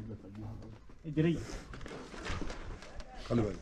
اجري خلي بالك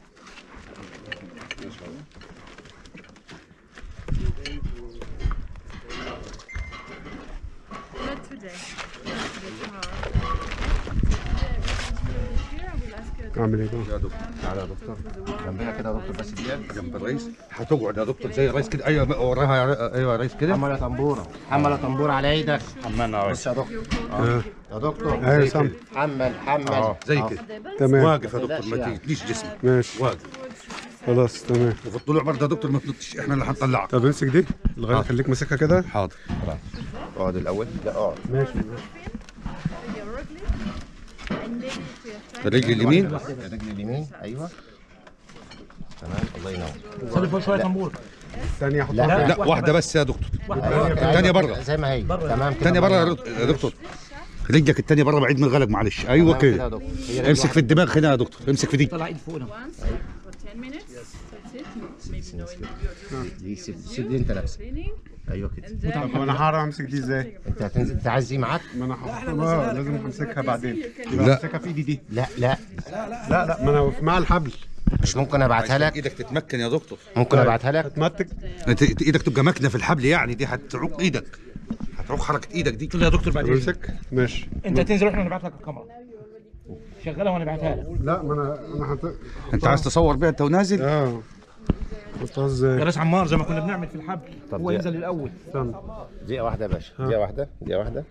Not today. Not today, tomorrow. Today, here, I will ask you to اعمل ايه بقى؟ يا دكتور تعالى يا دكتور talk with the war جنبنا كده يا دكتور بس دقيقة جنب الرئيس هتقعد يا دكتور زي الرئيس كده ايوه وراها يا- ايوه يا رئيس كده حمل يا طنبورة حمل يا طنبورة على ايدك حملنا يا بص رئيس يا دكتور اه يا دكتور ايوه سامع حمل حمل اه زي آه. كده تمام واقف يا دكتور ما يعني. تجيش جسمك ماشي واقف خلاص تمام وفي الطلوع برضه يا دكتور ما تنطش احنا اللي هنطلعك طب امسك دي لغايه آه. خليك ماسكها كده حاضر اقعد الأول لا اقعد ماشي your right leg and maybe to your friend. الرجل اليمين الرجل اليمين ايوه تمام الله ينور صلي فوق شويه طنبور ثانيه لا. احطها لا واحده بس يا دكتور أيوة، الثانيه أيوة، بره. زي ما هي تمام كده الثانيه بره يا الله دك- يا دكتور رجلك الثانيه بره بعيد من الغلق معلش ايوه تمام كده يا كده دكتور هي رجل امسك في واحدة. الدماغ هنا يا دكتور امسك في دي طلع ايد فوقنا Once for 10 minutes. That's it. Maybe no interview. دي سيب سيب دي انت نفسك Training. ايوه كده And then طب انا هعرف امسك دي ازاي؟ انت هتنزل انت عايز دي معاك ما انا هحطها لازم امسكها بعدين يبقى لا. امسكها في ايدي دي لا لا لا لا ما انا مع الحبل مش ممكن ابعتها لك ايدك تتمكن يا دكتور ممكن ابعتها لك اتمتك انت انت ايدك تبقى ماكنه في الحبل يعني دي هتعوق ايدك هتعوق حركه ايدك دي قلت له يا دكتور بعد اذنك امسك ماشي انت تنزل واحنا نبعت لك الكاميرا شغلها وانا ابعتها لك لا ما انا انا هت... انت عايز تصور بيها انت ونازل اه احطها ازاي؟ جلس عمار زي ما كنا بنعمل في الحبل طب هو دي- ينزل الاول استنى دقيقة واحدة يا باشا دقيقة واحدة دقيقة واحدة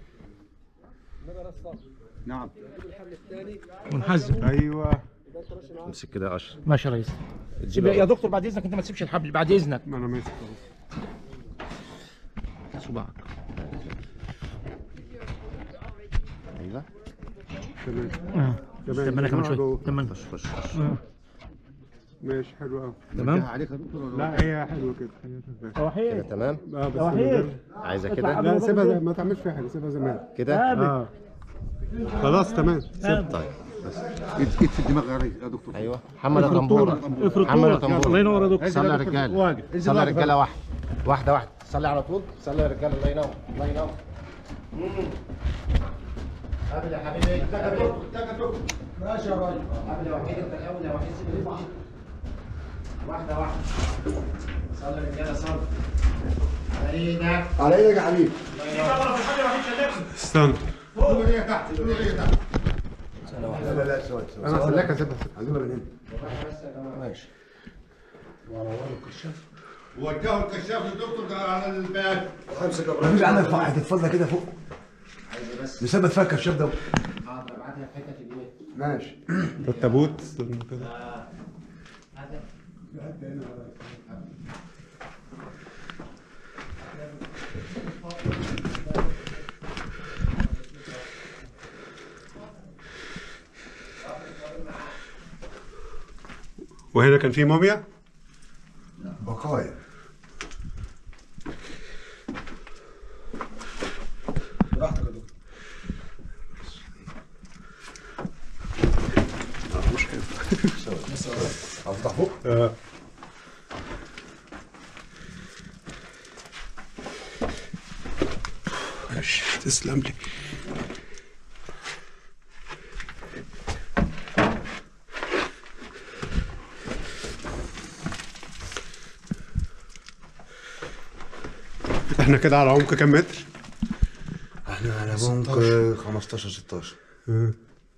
نعم ونحزم ايوه امسك كده يا اشرف ماشي يا ريس تجيب يا دكتور بعد اذنك انت ما تسيبش الحبل بعد اذنك ما انا ماسك اهو صباعك ايوه تمام اه تمام طب انا كمان شويه جوه. تمام خش خش ماشي حلو قوي تمام عليك يا دكتور ولا لا هي حلوه كده هي شغالة. كده وحيد تمام اه بس وحيد. من غير- عايزة اطلع كده قبل لا ما سيبها تنزل. زي- ما تعملش فيها حاجه سيبها زمان كده اه خلاص تمام طيب ايد ايد في الدماغ يا ريس يا دكتور ايوه حمل الطنبورة افرض حمل طولك الله الطنبورة ينور يا دكتور صلي يا رجالة واقف صلي يا رجالة واحدة واحدة واحدة صلي على طول صلي يا رجالة الله ينور الله ينور قابل يا حبيبي ماشي يا راجل قابل يا وحيد انت الاول يا وحيد سيب ايدك. واحدة واحدة صلي يا رجالة صلي على ايدك على ايدك يا حبيبي استنى الدنيا تحت الدنيا تحت لا لا لا سوري سوري انا هسلكها اسيبها عايزينها من هنا ماشي وجهوا الكشاف للدكتور على الباب امسك يا ابراهيم عندك فوق هتتفضل كده فوق نثبت فيها الكشاف ده حاضر ابعتها في حتة اليمين ماشي ده التابوت استنى كده وهنا كان في موميا بقايا براحتك يا دكتور مش حلو افتح فوق آه. ماشي تسلم لي احنا كده على عمق كام متر؟ احنا على بنك 15 16 آه.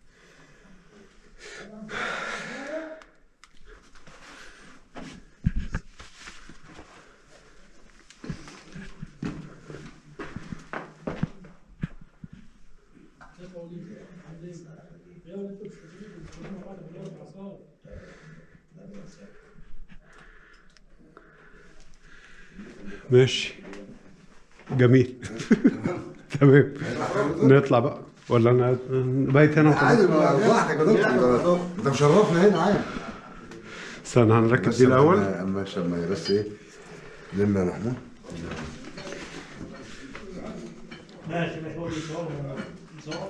ماشي جميل تمام نطلع بقى ولا انا بايت هنا وخلاص؟ عادي ما براحتك يا دكتور انت مشرفنا هنا عادي استنى هنركب دي الاول اما عشان ما بس ايه لم يا محمود ماشي ماشي هو بيصور بيصور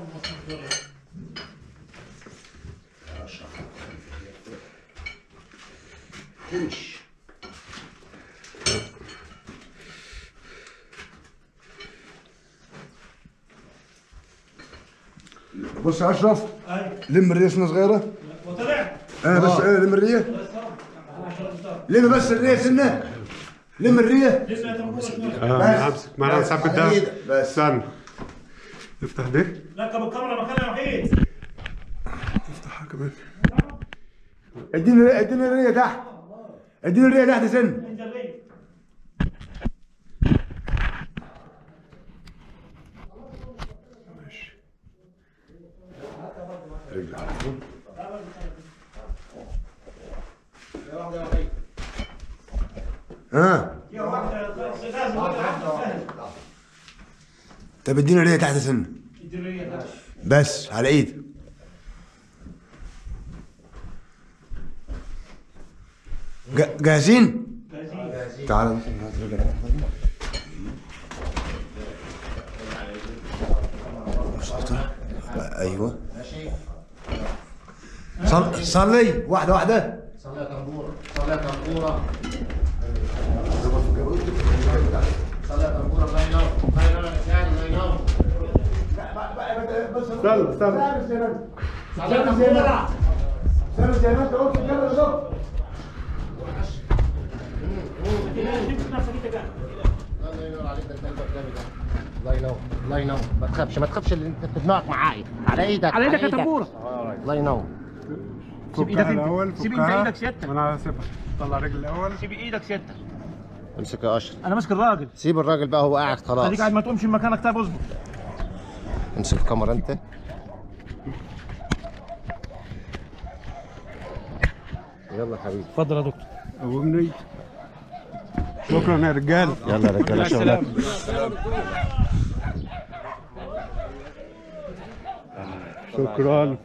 بص يا اشرف لم الريه سنه صغيره وطلع اه بس اه لم الريه لم بس الريه سنه لم الريه اه امسك معنا بس. نثبت ده على إيدك. بس. استنى افتح ده ركب الكاميرا مكانها وحيد افتحها كمان اديني اديني الريه تحت اديني الريه تحت سن انت الريس ماشي ها يا واحده لازم طب اديني الريه تحت سن الدريه بس على ايد جا- جاهزين؟ تعال ايوه صل صلي واحده واحده صلي يا طنبوره صلي يا طنبوره صلي يا طنبوره الله ينور الله ينور يا رجال الله ينور استنى استنى صلي يا طنبوره الله ينور عليك ده انت قدامي ده الله ينور الله ينور ما تخافش ما تخافش اللي انت في دماغك معايا على ايدك على ايدك يا طنبورة. الله ينور سيب ايدك انت سيب انت ايدك سيادتك انا هسيبها طلع رجل الاول سيب ايدك سيادتك امسك يا اشرف انا ماسك الراجل سيب الراجل بقى هو قاعد خلاص خليك قاعد ما تقومش من مكانك طيب اصبر امسك الكاميرا انت يلا حبيبي اتفضل يا دكتور قومني شكرا يا رجال يلا يا رجاله شغلك شكرا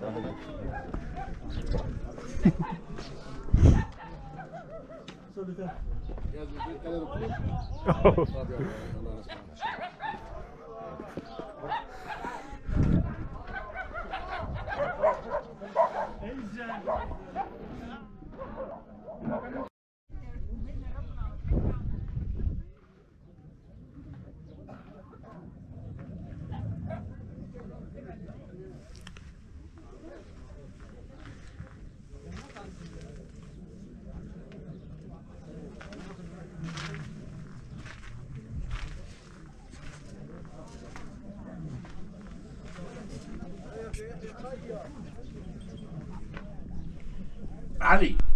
علي